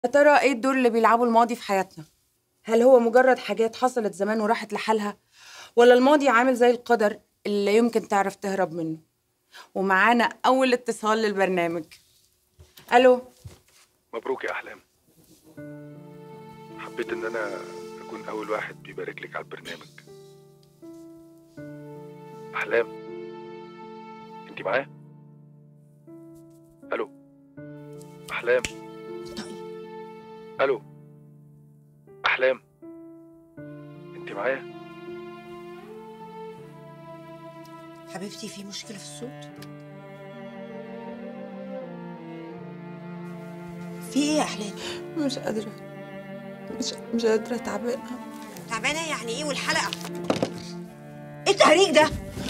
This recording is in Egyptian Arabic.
يا ترى ايه الدور اللي بيلعبه الماضي في حياتنا هل هو مجرد حاجات حصلت زمان وراحت لحالها ولا الماضي عامل زي القدر اللي يمكن تعرف تهرب منه ومعانا اول اتصال للبرنامج الو مبروك يا احلام حبيت ان انا اكون اول واحد بيبارك لك على البرنامج احلام انت معايا الو احلام الو احلام انت معايا حبيبتي في مشكلة في الصوت؟ في ايه يا احلام؟ مش قادرة مش مش قادرة تعبانة تعبانة يعني ايه والحلقة؟ ايه التهريج ده؟